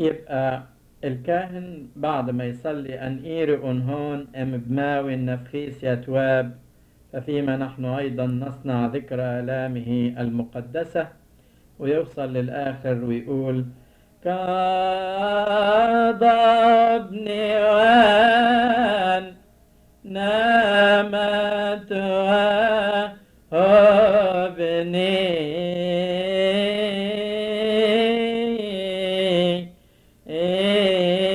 يبقى الكاهن بعد ما يصلي أن إيري هون أم بماوي النفخيس يتواب ففيما نحن أيضا نصنع ذكرى آلامه المقدسة ويوصل للآخر ويقول كضبني وان نامت وابني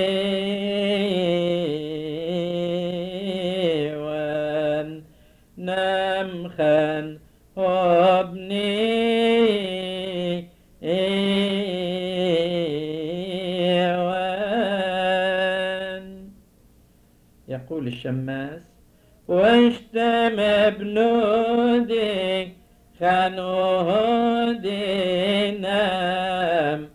وان نمخن وابني وان يقول الشماس واشتم بنودي خنودي نام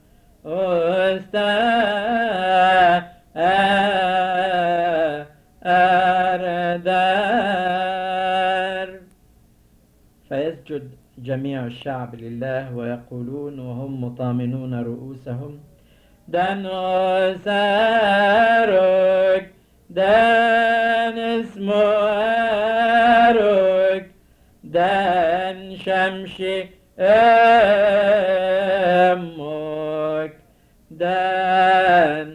أردار فيسجد جميع الشعب لله ويقولون وهم مطامنون رؤوسهم دان سارك دان اسمارك دان شمشي أمك دان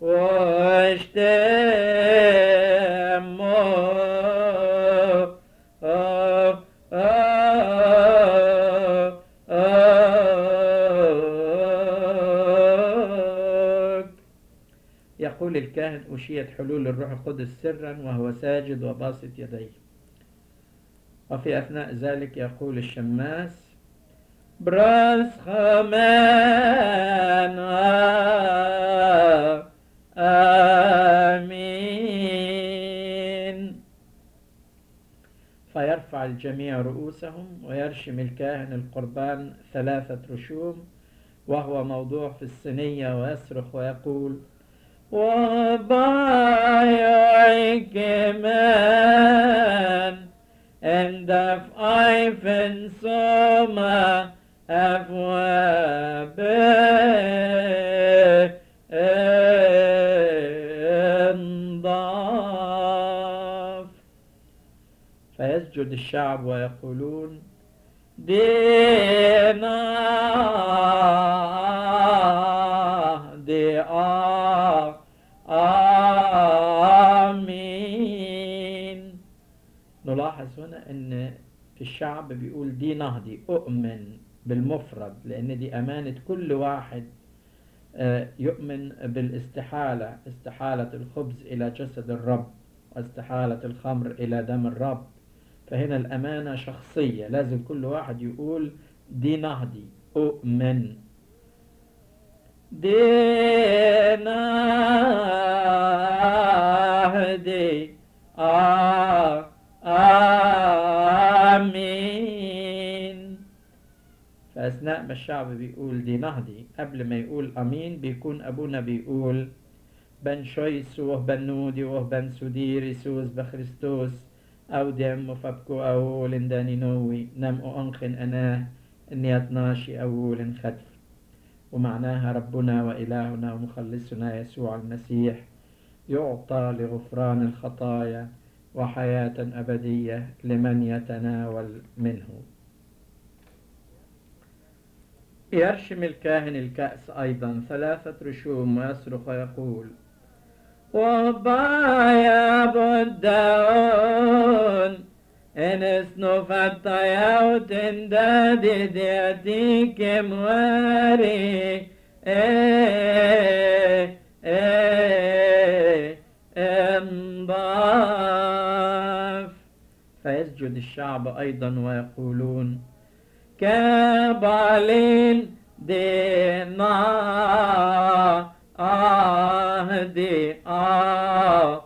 واشتمك يقول الكاهن أشيت حلول الروح القدس سرا وهو ساجد وباسط يديه وفي أثناء ذلك يقول الشماس براس خمان آمين فيرفع الجميع رؤوسهم ويرشم الكاهن القربان ثلاثة رشوم وهو موضوع في الصينية ويصرخ ويقول وبايعك من and of Ivan Soma أفواب انضاف فيسجد الشعب ويقولون دينا دي آه آمين نلاحظ هنا ان الشعب بيقول دي نهضي اؤمن بالمفرد لان دي امانة كل واحد آه، يؤمن بالاستحالة استحالة الخبز الى جسد الرب واستحالة الخمر الى دم الرب فهنا الامانة شخصية لازم كل واحد يقول دي نهضي اؤمن دي نهضي آه آمين فأثناء ما الشعب بيقول دي نهضي قبل ما يقول أمين بيكون أبونا بيقول بن شويس وه بن نودي وه بن سوديري سوس بخريستوس أو دم فبكو أول داني نوي نم أنخن أناه إني أتناشي أول خدف ومعناها ربنا وإلهنا ومخلصنا يسوع المسيح يعطى لغفران الخطايا وحياة أبدية لمن يتناول منه يرشم الكاهن الكأس أيضا ثلاثة رشوم ويصرخ ويقول وبايا بدون إن اسنفت يوت دادي ديتيك مواري إيه إيه انضاف فيسجد الشعب أيضا ويقولون كبالين دينا آهدي آه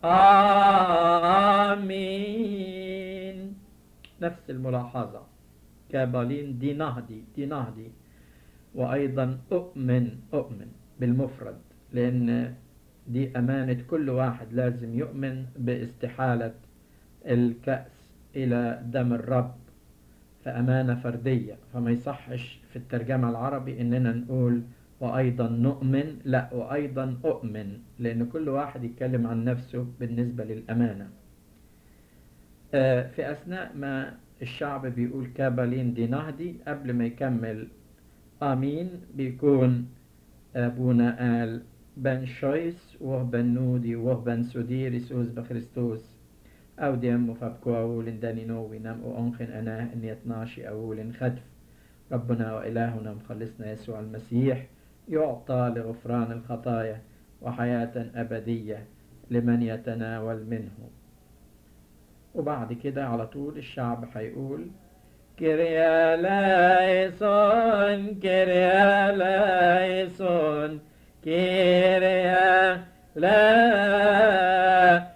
آمين نفس الملاحظة كابالين دي نهدي دي نهدي وأيضا أؤمن أؤمن بالمفرد لأن دي أمانة كل واحد لازم يؤمن باستحالة الكأس إلى دم الرب فأمانة فردية فما يصحش في الترجمة العربي إننا نقول وأيضا نؤمن لا وأيضا أؤمن لأن كل واحد يتكلم عن نفسه بالنسبة للأمانة آه، في أثناء ما الشعب بيقول كابالين دي نهدي قبل ما يكمل آمين بيكون أبونا قال بن شويس وه بن نودي وه بن سودير يسوس بخريستوس أو ديم فابكو أول داني نوي نم أنخن أنا إني اتناشي أول خدف ربنا وإلهنا مخلصنا يسوع المسيح يعطى لغفران الخطايا وحياة أبدية لمن يتناول منه وبعد كده على طول الشعب هيقول كريا لايسون كريا لايسون كريا لا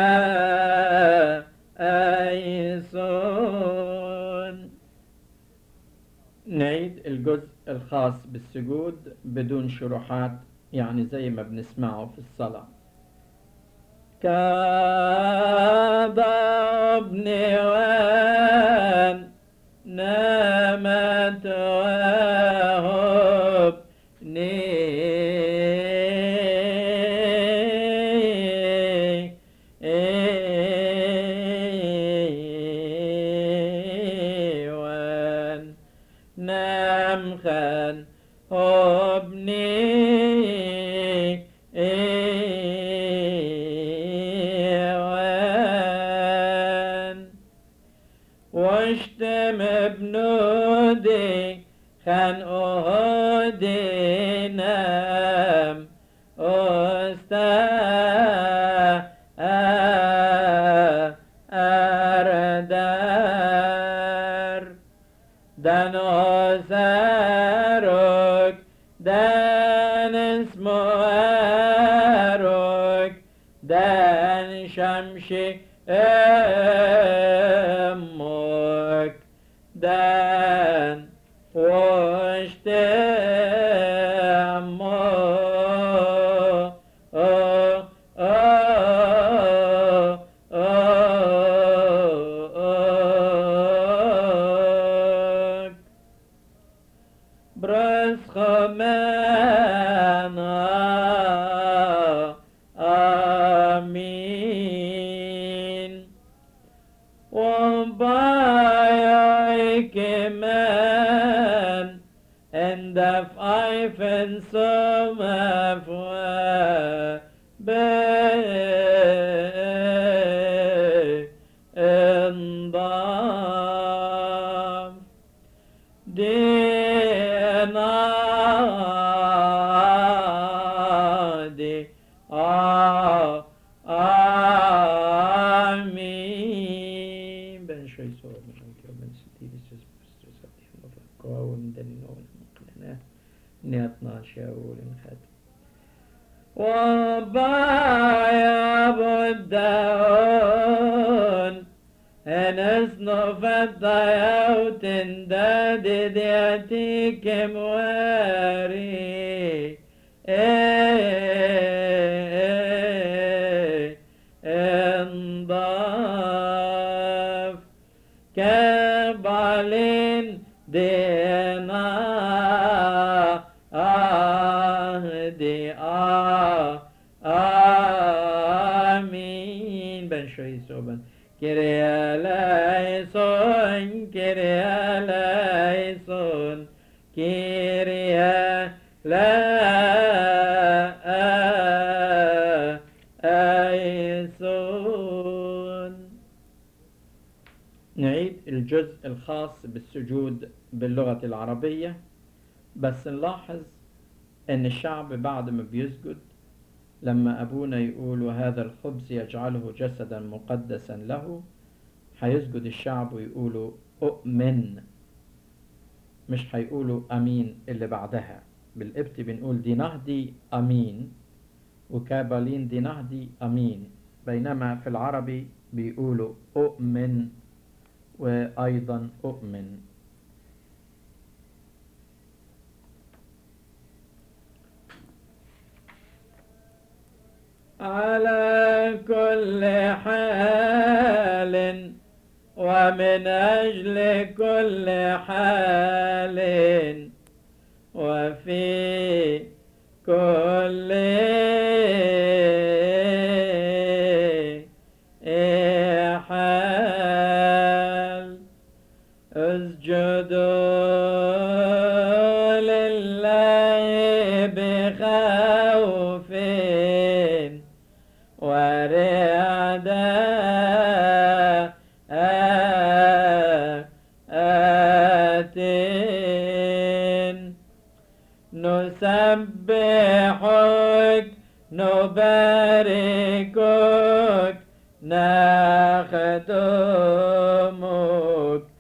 ايسون نعيد الجزء الخاص بالسجود بدون شروحات يعني زي ما بنسمعه في الصلاة كضبن وان نامت وهبني وان نام خان هبني وان واشتم بنودي خان أهدي نام أستا أردار دان أسارك دان اسمارك دان شمشي أمك دان واشتمك برس خمانا آمين وبايعك من and the five and some of and Denadi Ah Amin Ben şöyle sorayım Ben ستيري سيس بسترس أبدي مفكوا ومدني نون مقلنا نياتنا شاول خد وبايا بدون أنس نفت ضيوت داد دياتيك مواري انضاف كبالين دينا آهدي آه آمين بن شوي صوبا كريا لايسون كريا لايسون كريا لا آيسون نعيد الجزء الخاص بالسجود باللغة العربية بس نلاحظ ان الشعب بعد ما بيسجد لما ابونا يقول وهذا الخبز يجعله جسدا مقدسا له هيسجد الشعب ويقولوا اؤمن مش هيقولوا امين اللي بعدها بالقبط بنقول دي نهدي امين وكابالين دي نهدي امين بينما في العربي بيقولوا اؤمن وايضا اؤمن على كل حال ومن أجل كل حال وفي حال اسجدوا لله بخوف ورعداء نسبحك نباركك نخدمك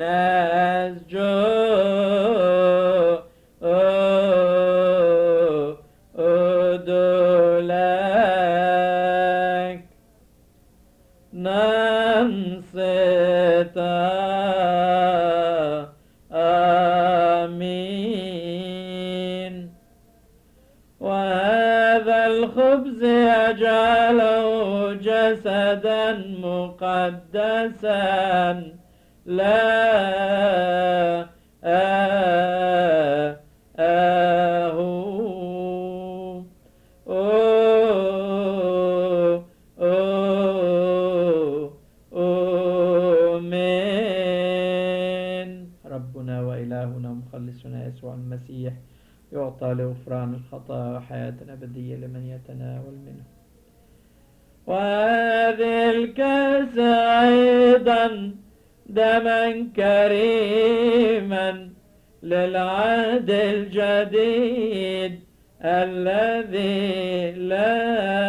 نسجد لك ننصت آمين وهذا الخبز يجعله جسدا مقدسا لا آه أوه أوه آمين ربنا وإلهنا مخلصنا يسوع المسيح يعطى لغفران الخطايا وحياة أبدية لمن يتناول منه وهذه الكأس أيضا دما كريما للعهد الجديد الذي لا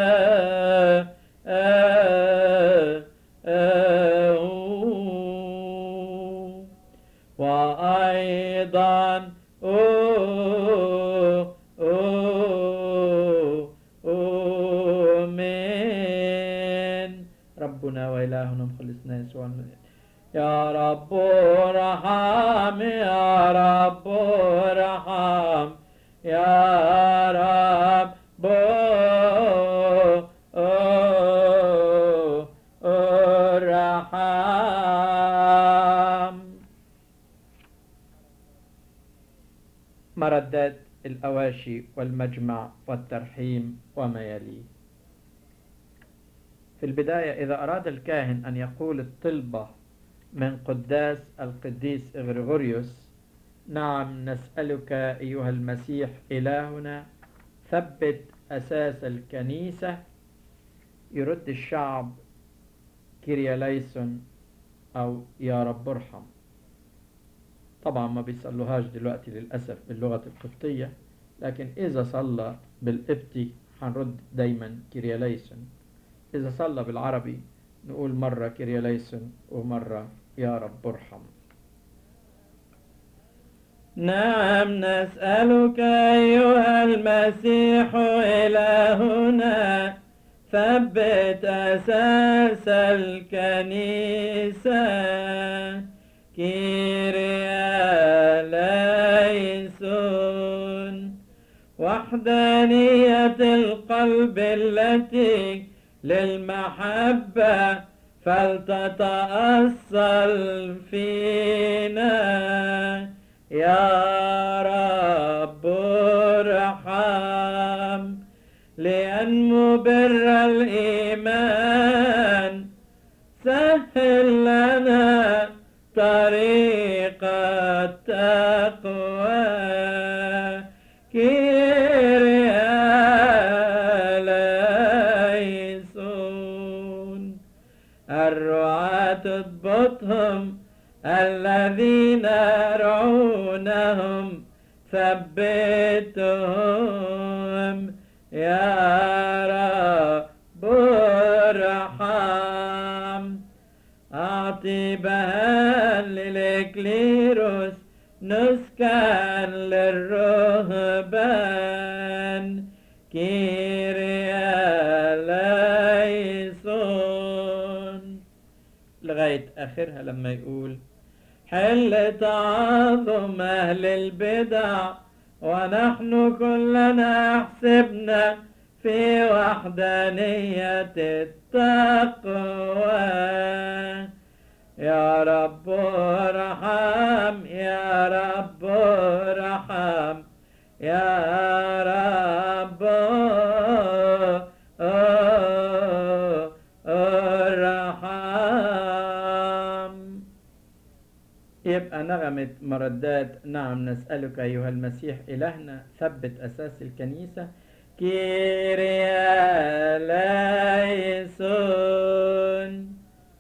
آه وأيضا أوه أوه آمين ربنا وإلهنا مخلصنا يسوع المسيح يا رب ارحم يا رب ارحم يا رب ارحم مردات الأواشي والمجمع والترحيم وما يليه في البداية إذا أراد الكاهن أن يقول الطلبة من قداس القديس إغريغوريوس نعم نسألك أيها المسيح إلهنا ثبت أساس الكنيسة يرد الشعب كيرياليسون أو يا رب ارحم طبعا ما بيصلوهاش دلوقتي للأسف باللغة القبطية لكن إذا صلى بالقبطي هنرد دايما كيرياليسون إذا صلى بالعربي نقول مرة كيرياليسون ومرة يا رب ارحم نعم نسألك أيها المسيح إلهنا ثبت أساس الكنيسة كيريا ليسون وحدانية القلب التي للمحبة فلتتأصل فينا يا رب ارحم لأنمو بر الإيمان سهل لنا طريق التقوى كيريا ليسون الرعاة اضبطهم الذين يرعونهم ثبتهم يا رب ارحم أعطي بهاء للإكليروس نسكا للرهبان كيريا ليسون لغاية آخرها لما يقول حل تعاظم أهل البدع ونحن كلنا حسبنا في وحدانية التقوى يا رب ارحم يا رب ارحم يا رب ترنمت مردات نعم نسألك أيها المسيح إلهنا ثبت أساس الكنيسة كيريا ليسون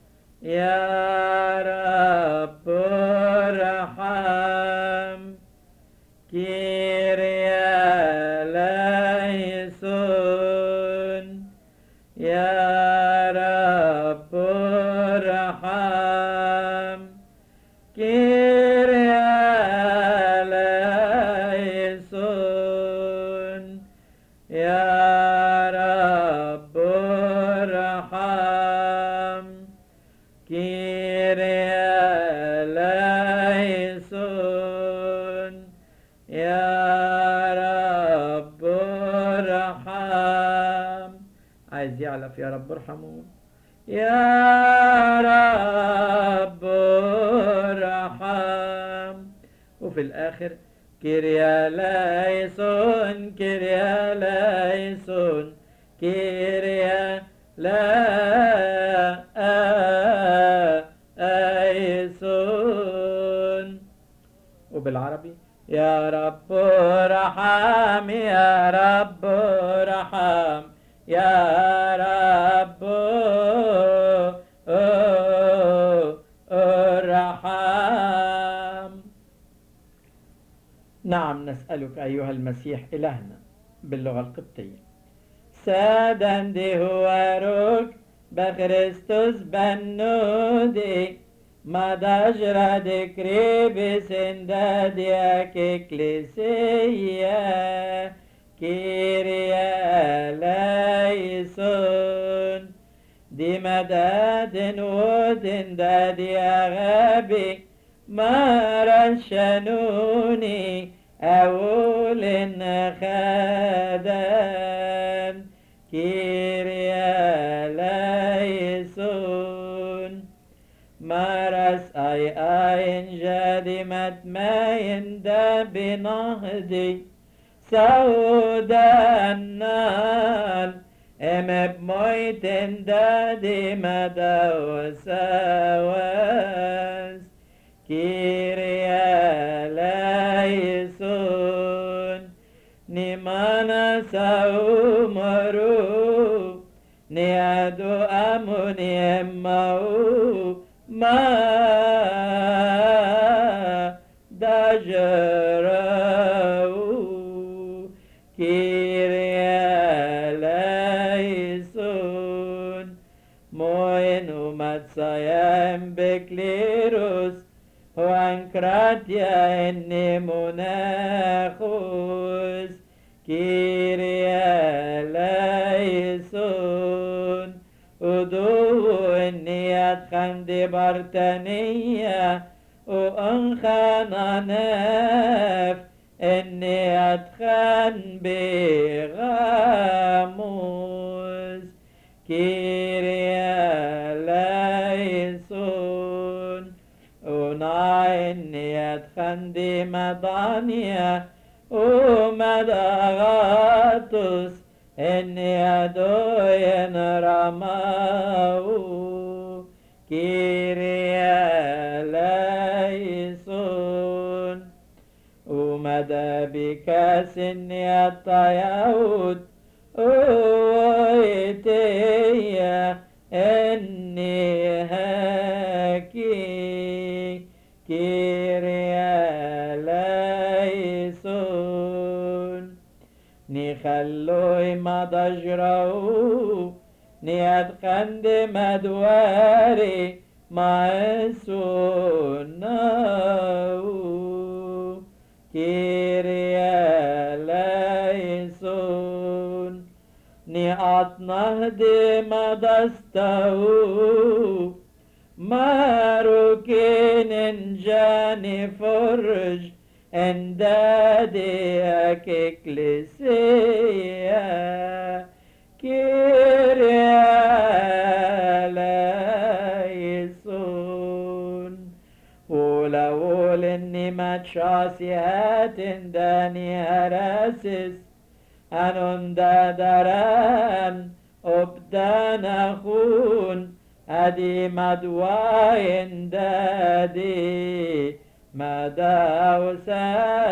يا رب ارحم كيريا ليسون يا رب ارحم كيريا ليسون يا رب ارحم كيريا ليسون يا رب ارحم عايز يعلف يا رب ارحمه يا رب ارحم وفي الاخر كيريا ليسون كيريا ليسون كيريا ليسون وبالعربي يا رب ارحم يا رب ارحم يا رب ارحم نعم نسألك أيها المسيح إلهنا باللغة القبطية سادن دي هو روك بخريستوس بنودي ما دجرة دكري بسنداديك إكليسية كيريا ليسون دي مداد ودن دادي غبي ما رشنوني أول خدان كيريا ليسون مرس أي أين جادمت ما يندى بنهدي سودا النار ام بموت دادي مدى وسواس كيريا ليسون نمانا سومرو نيادو أموني أمو ما دجرو كيريا ليسون موين ومتسايم بكليروس وانكراتيا اني مناخوس كيريا ليسون ودو اني اتخن دي برتانية وانخانا ناف اني اتخن بغاموس كيريا ليسون ونايني اتخن دي مدانيا ومدغاتوس اني ادوين رماو كيريا ليسون ومدى بكاس اني الطياود ويتيا اني هاكي كيريا ليسون نخلوي ما ضجرو نيادخند مدواري ما سنو كيريا ليسون نيات نهدي ما دستو ماروكين جاني فرج اندادي اكليسيا كيريا ليسون ولو اني ما تشاسيات داني هراسس انون دادران ابدان اخون ادي مدواين دادي مداوسا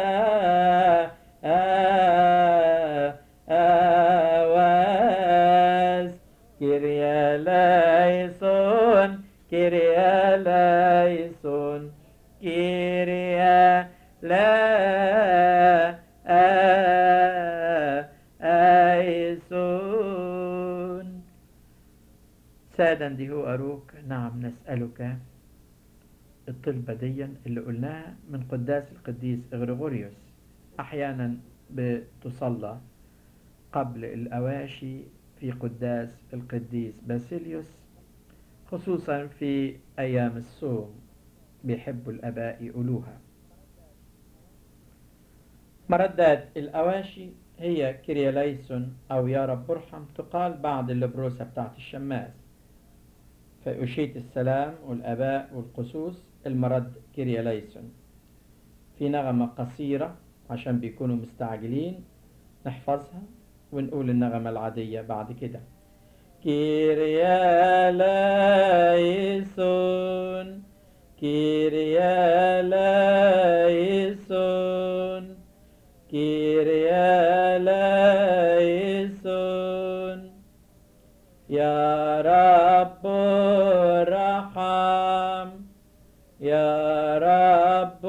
آواز كيريا ليسون كيريا ليسون كيريا لا آيسون سادا دي هو أروك نعم نسألك الطلبة دي اللي قلناها من قداس القديس إغريغوريوس أحيانا بتصلى قبل الأواشي في قداس القديس باسيليوس خصوصا في أيام الصوم بيحبوا الآباء يقولوها مردات الأواشي هي كرياليسون أو يا رب ارحم تقال بعد اللبروسة بتاعت الشماس في أشية السلام والآباء والقصوص المرد كرياليسون في نغمة قصيرة عشان بيكونوا مستعجلين نحفظها ونقول النغمة العادية بعد كده كيرياليسون كيرياليسون كيرياليسون يا رب ارحم يا رب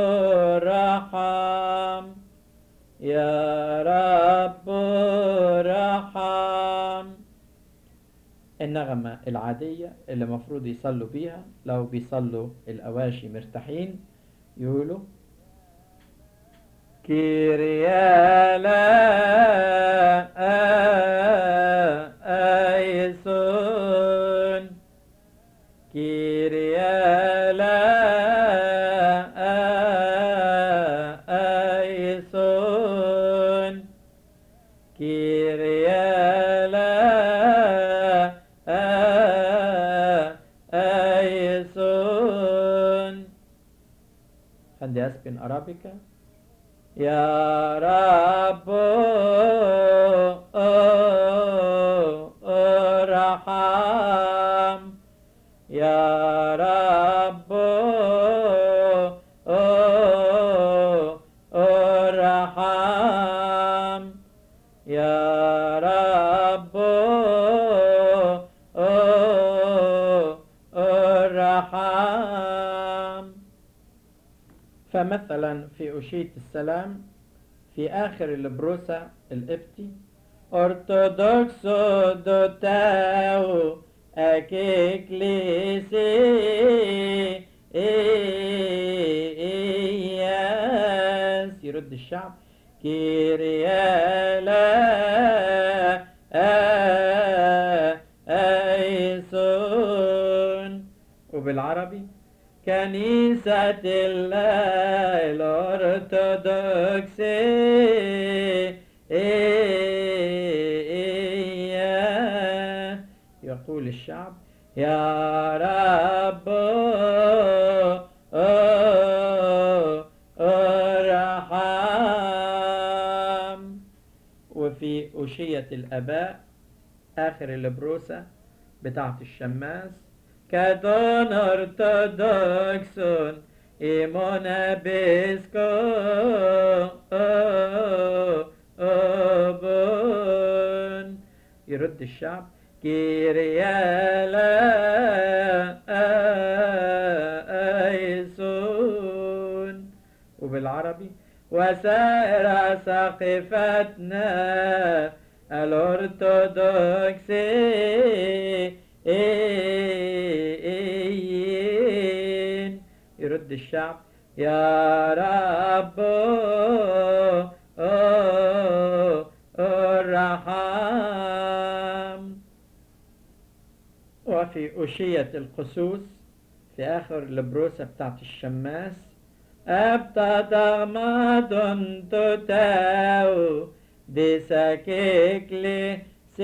ارحم يا رب ارحم النغمة العادية اللي المفروض يصلوا بيها لو بيصلوا الأواشي مرتاحين يقولوا كيريا آيسون كيريا آيسون كيريا آيسون خلي أسبن أرابيكا يا رب ارحم يا رب ارحم يا رب ارحم فمثلا في أشية السلام في آخر البروسة الإبتي أرثوذكسو دوتاو أكيكليسي إياس يرد الشعب كيريالا أيسون وبالعربي كنيسة الله الأرثوذكسي يقول الشعب يا رب ارحم وفي أشية الآباء آخر البروسة بتاعت الشماس كادون أرثوذكسون إيمونا بيسكو أبون يرد الشعب كيريالا أيسون وبالعربي وسائر سقفتنا الأرثوذكسي يرد الشعب يا رب ارحم وفي أشية القصوص في آخر البروسة بتاعت الشماس أبتا ما تتاو دي ساكيكلي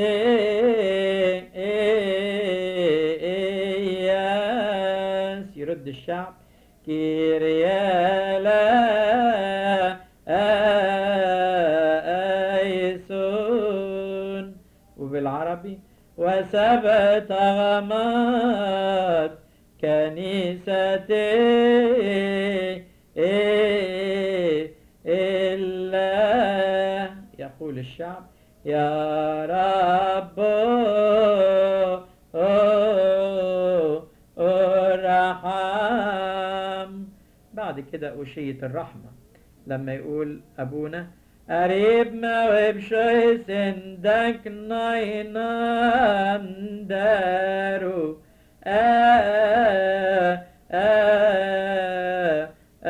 سياس يرد الشعب كيريالا آيسون وبالعربي وسبت غمات كنيستي إلا يقول الشعب يا رب ارحم بعد كده أشية الرحمة لما يقول أبونا قريب ما وبشوي سندك ناينان دارو آه آه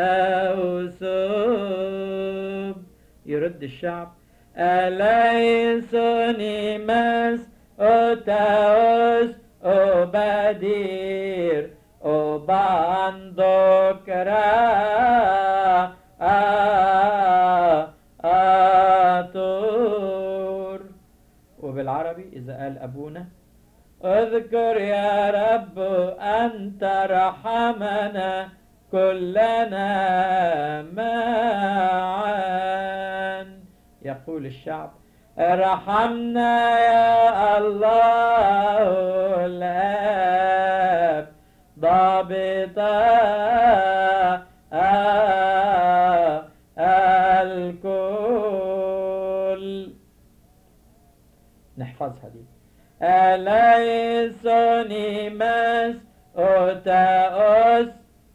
أوسوب يرد الشعب أليسني مس أتاوس أبدير أباندوك را آتور وبالعربي إذا قال أبونا اذكر يا رب أنت رحمنا كلنا معا يقول الشعب ارحمنا يا الله الآب ضابطا الكل نحفظها دي أليسني مس أوتاوس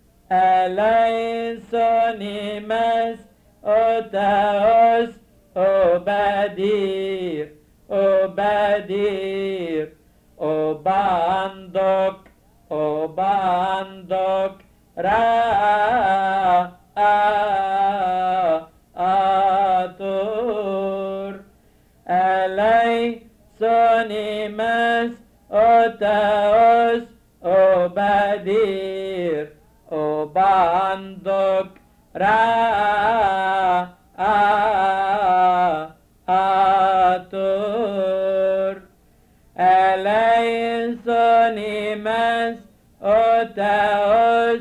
أليسني مس أوتاوس أبدير أبدير أباندوك أباندوك را آتور ألي سوني مس أوتاوس أبدير أباندوك را آتور ألي سوني مس أوتاوس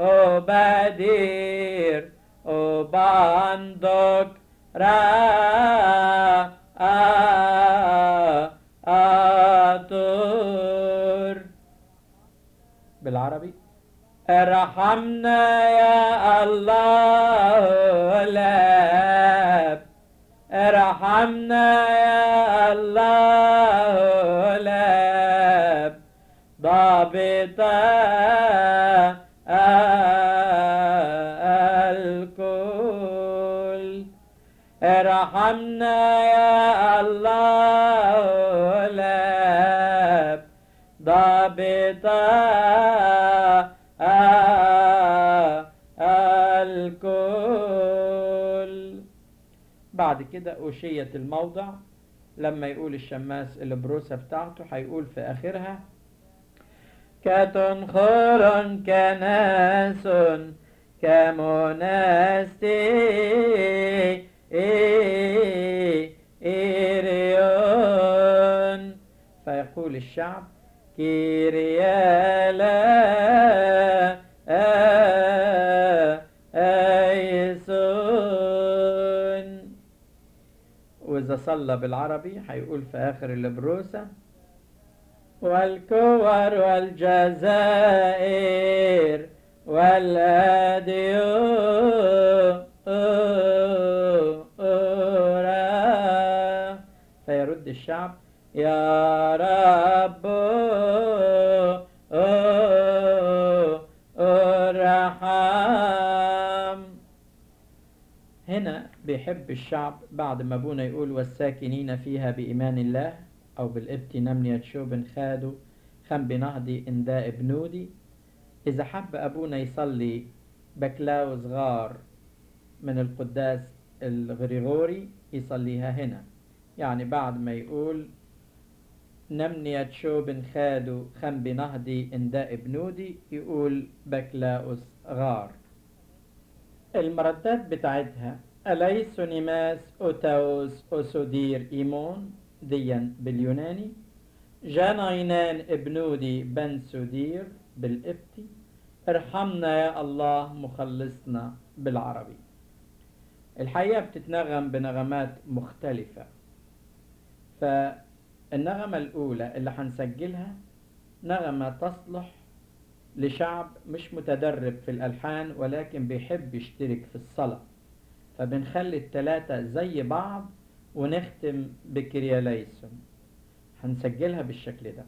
أبدير أباندوك را آتور بالعربي ارحمنا يا الله الاب ارحمنا يا الله الاب ضابطا الكل ارحمنا يا الله الاب ضابطا الكل بعد كده أشية الموضع لما يقول الشماس البروسة بتاعته هيقول في آخرها كتنخر كناس كمناستي إيريون فيقول الشعب كيريالا أيسون وإذا صلى بالعربي هيقول في آخر البروسة والكور والجزائر والأديو فيرد الشعب يا رب ارحم هنا بيحب الشعب بعد ما ابونا يقول والساكنين فيها بإيمان الله أو بالإبت نمنية شوبن خادو خم بنهضي إنداء بنودي إذا حب أبونا يصلي بكلاو صغار من القداس الغريغوري يصليها هنا يعني بعد ما يقول نمنية شوبن خادو خم بنهضي إنداء بنودي يقول بكلاوس غار المردات بتاعتها أليس نماس أوتاوس أوسودير إيمون ديا باليوناني جاناينان ابنودي بن سودير بالإبتي ارحمنا يا الله مخلصنا بالعربي الحقيقة بتتنغم بنغمات مختلفة فالنغمة الأولى اللي هنسجلها نغمة تصلح لشعب مش متدرب في الألحان ولكن بيحب يشترك في الصلاة فبنخلي التلاتة زي بعض ونختم بكرياليسون هنسجلها بالشكل ده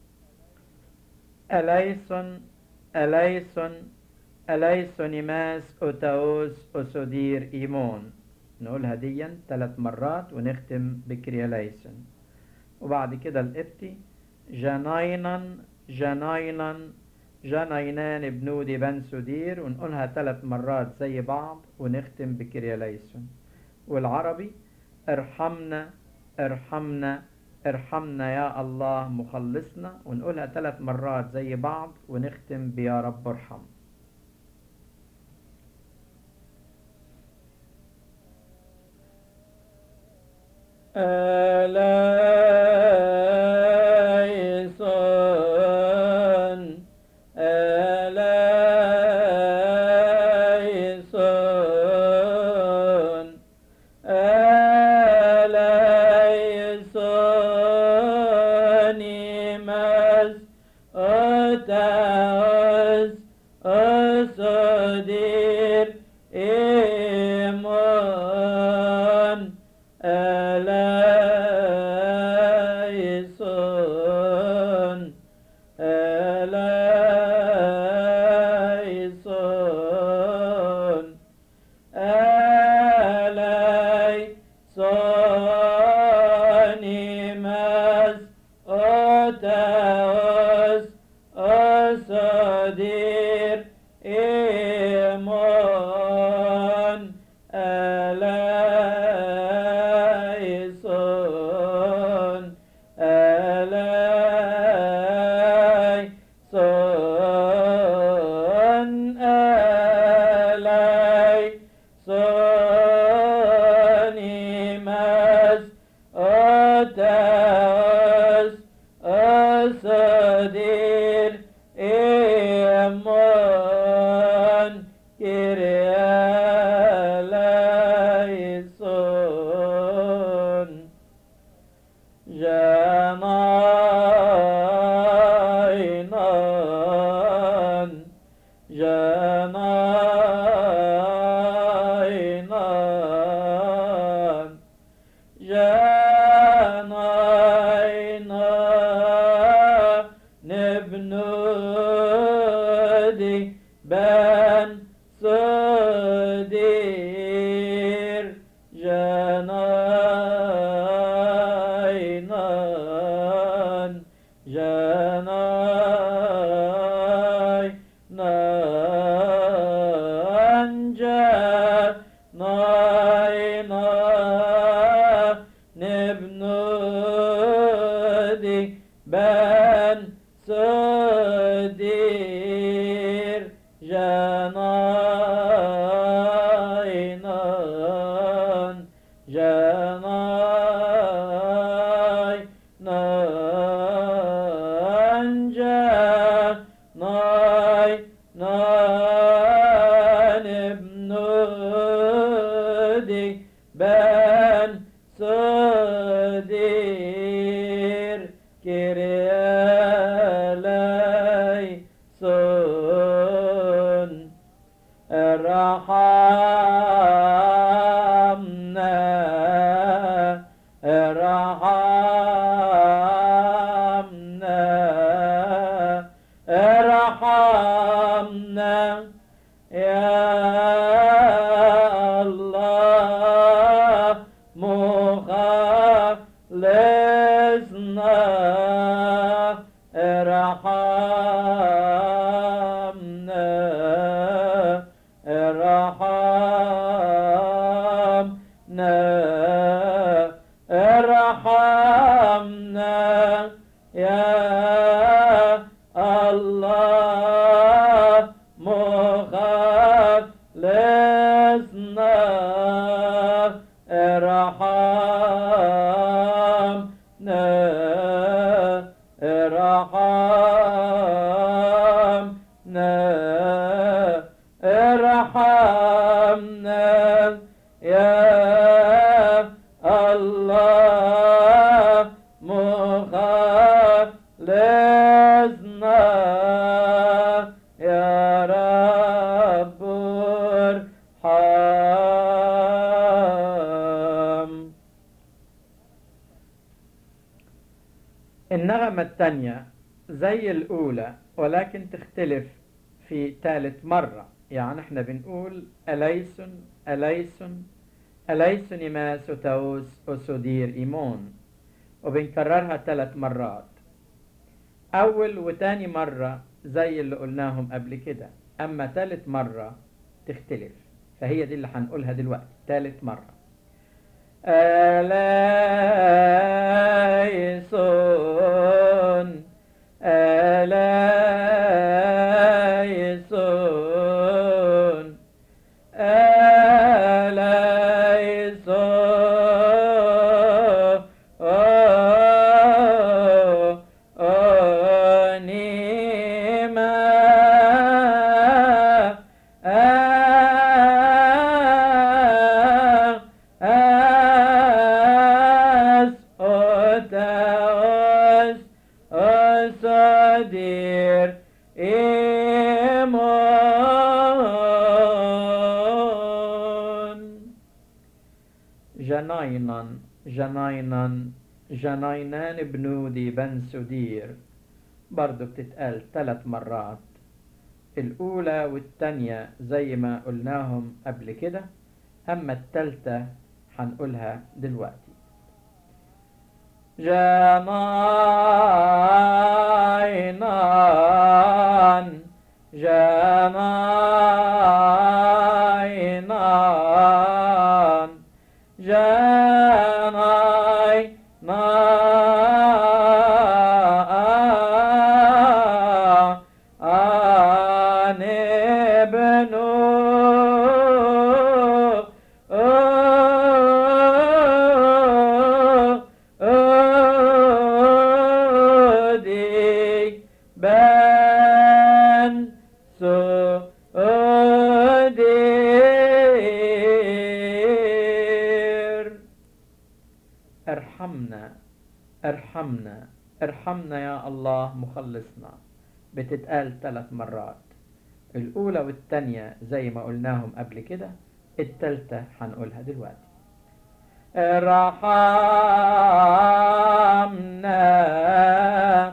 أليسون أليسون أليسون ماس أوتاوس أسودير إيمون نقولها ديا ثلاث مرات ونختم بكرياليسون وبعد كده الإبتي جناينا جناينا جناينان بنودي بن سدير ونقولها ثلاث مرات زي بعض ونختم بكرياليسون والعربي ارحمنا ارحمنا ارحمنا يا الله مخلصنا ونقولها ثلاث مرات زي بعض ونختم بيا رب ارحم أليسون أليسون أليسون مس أتاوس أصدير إيمان أليسون أليسون أليسون مس أتاوس أصدير إيمان أليسون أليسون أليسون مس أتاوس أصدير إيمان كرياليسون جناينان جناينان جناينان نبنودي بن صدير جناينان جناينان جناينان نبنودي بن صدير جناينان جناينان جناينان ابنودي بن صدير كرياليسون ارحمنا ارحمنا ارحمنا يا الله مخلصنا ارحمنا ارحمنا ارحمنا يا الله مخلصنا ارحمنا ارحمنا ارحمنا يا الله مخلصنا النغمة الثانية زي الأولى ولكن تختلف في ثالث مرة يعني احنا بنقول أليسن أليسن أليسن ما ستوس أسودير إيمون وبنكررها ثلاث مرات أول وتاني مرة زي اللي قلناهم قبل كده أما ثالث مرة تختلف فهي دي اللي هنقولها دلوقتي ثالث مرة أليسون أليسون Dear Imon جناينا جناينا جناينان بنودي بن سدير برضو بتتقال ثلاث مرات الأولى والتانية زي ما قلناهم قبل كده أما التالتة هنقولها دلوقتي جناينان جناينان جناينان ابنو بن سودير ارحمنا ارحمنا ارحمنا يا الله مخلصنا بتتقال ثلاث مرات الأولى والتانية زي ما قلناهم قبل كده التالتة هنقولها دلوقتي ارحمنا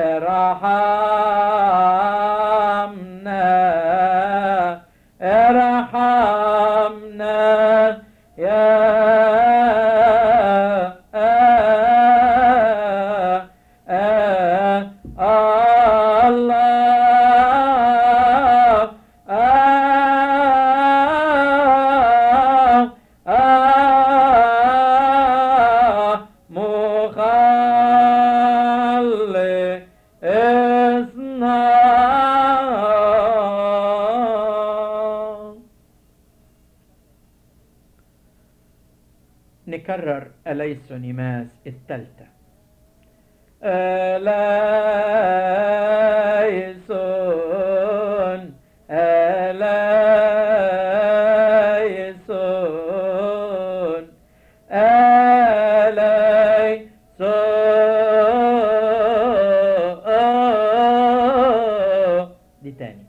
ارحمنا ارحمنا يا الله مخلصنا نكرر أليس نماس التالتة أليسون أليسون أليسون دي تاني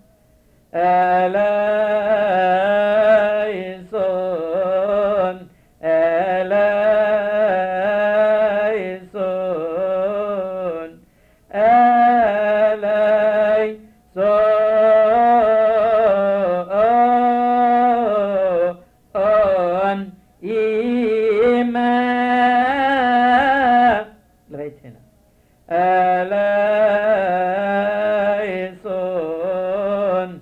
أليسون أليسون أليسون إيمان لغاية هنا أليسون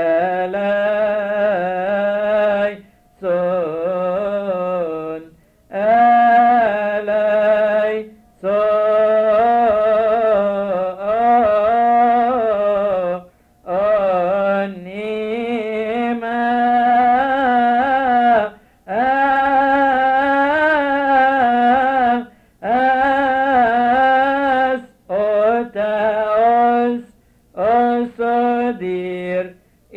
أليسون أليسون أس أوتاوس أصدير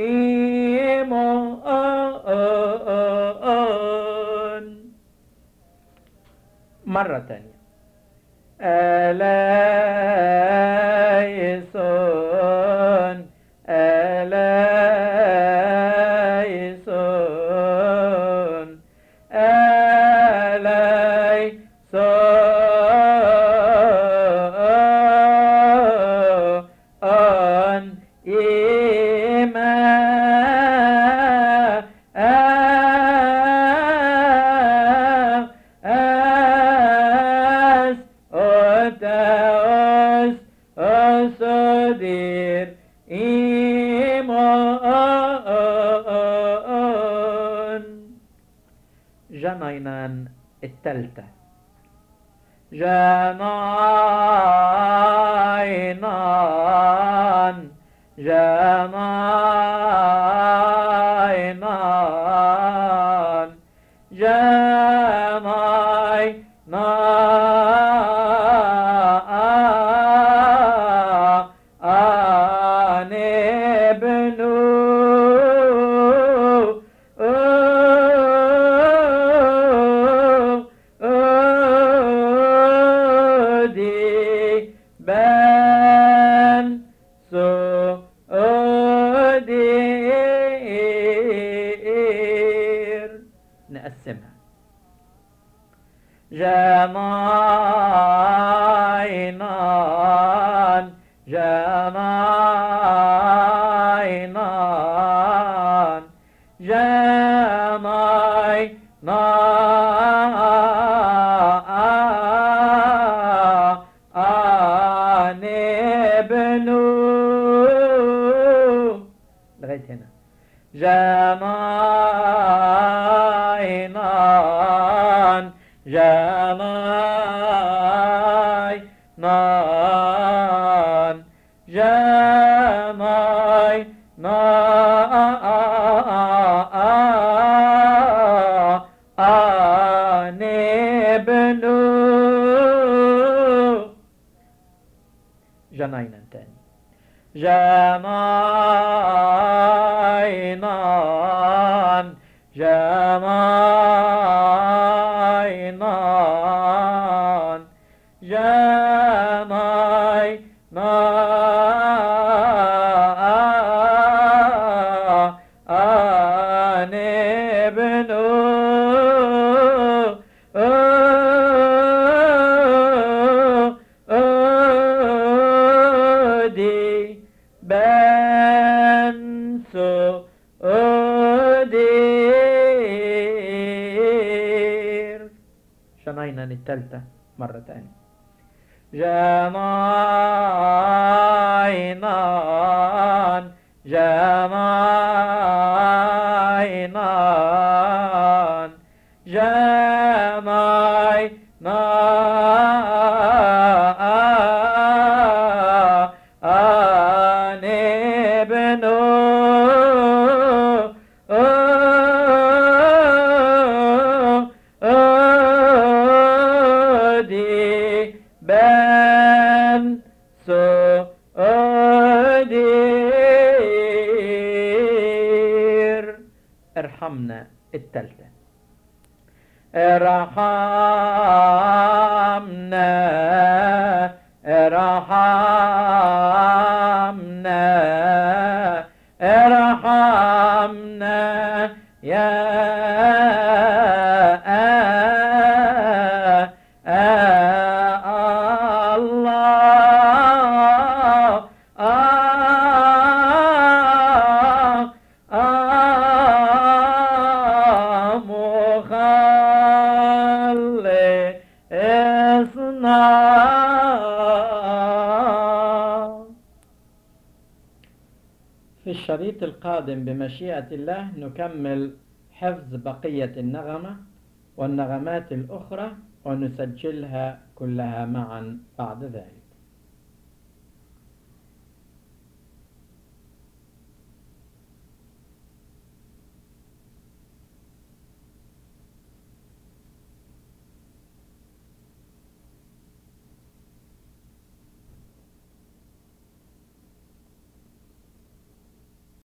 إيمان مرة تانية أليسون أليسون أتاس أصدير إيمان جنينان التالتة جنينان جنينان جنينان ابن بن سؤدير نقسمها جنينان جنينان جنينان ابن لغاية هنا جنينان جنينان جنينان ابن جنينا تاني جنينان جنينان جنينان ابن أودي بن سؤدير شنينا التالتة مرة تانية جنينان جنينان جنينان ابن أودي بن سؤدير ارحمنا التالتة ارحمنا ارحمنا ارحمنا يا الله في الشريط القادم بمشيئة الله نكمل حفظ بقية النغمة والنغمات الأخرى ونسجلها كلها معا بعد ذلك